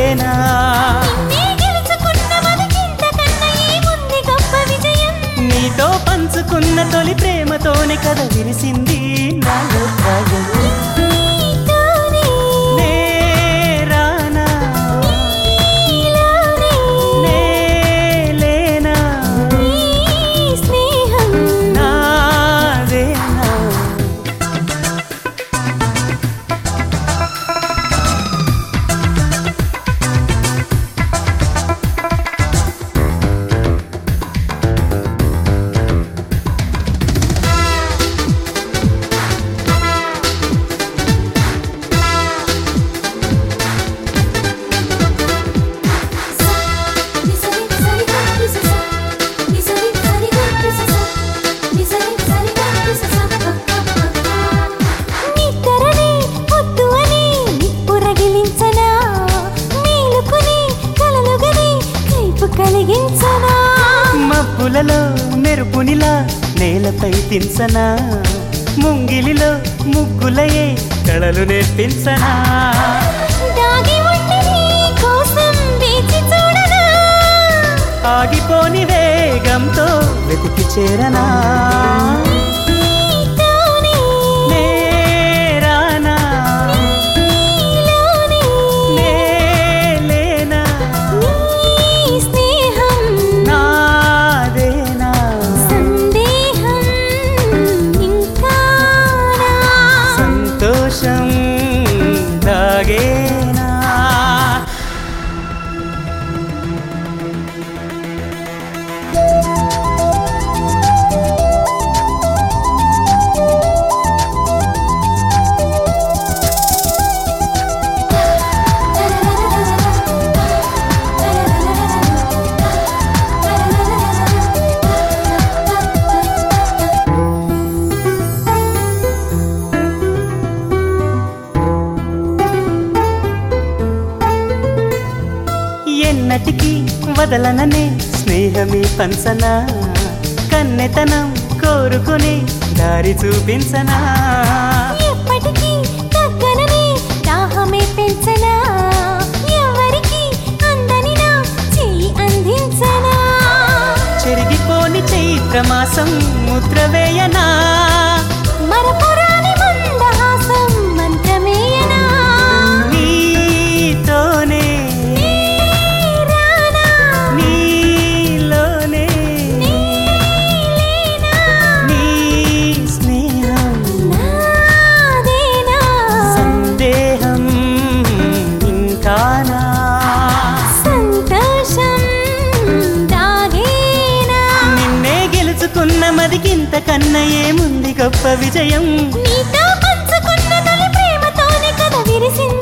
నాదేనా నిన్నే గెలుచుకున్న మనకింతకన్నా ఏముంది గొప్ప విజయం నీతో పంచుకున్న తొలి ప్రేమతోనే కథ విరిసింది నాలో ప్రాయం నీతోనే నే రానా నీలోనే నే లేనా నీ స్నేహం నాదేనా నిద్రనే వద్దు అని నిప్పురగిలించనా మేలుకుని కలలుగని కైపు కలిగించనా మబ్బులలో మెరుపునిలా నేలపై తింసనా ముంగిలిలో ముగ్గులయే కళలు నేర్పించనా దాగి ఉండి నీ కోసం వేచి చూడనా ఆగిపోని వేగంతో వెతికి చేరనా నీతోనే నే రానా నీలోనే నే లేనా నీ స్నేహం నాదేనా సందేహం ఇంకానా సంతోషం దాగేనా ఎన్నటికి వదలననే స్నేహమే పంచనా కన్నెతనం కోరుకుని దారి చూపించనా ఎప్పటికీ తగ్గనని దాహమే పెంచనా ఎవరికి అందని నా చెయ్యి అందించనా చెరిగిపోని చైత్రమాసం ముద్ర వేయనా మరపురాని మందహాసం మంత్రమేయనా నీతోనే రానా నీలోనే నీలేనా నీ స్నేహం నాదేనా సందేహం ఇంకానా సంతోషం దాగేనా నిన్నే గెలుచుకున్న మదికింత కన్నా ఏముంది గొప్ప విజయం నీతో పంచుకున్న తొలి ప్రేమతోనే కథ విరిసింది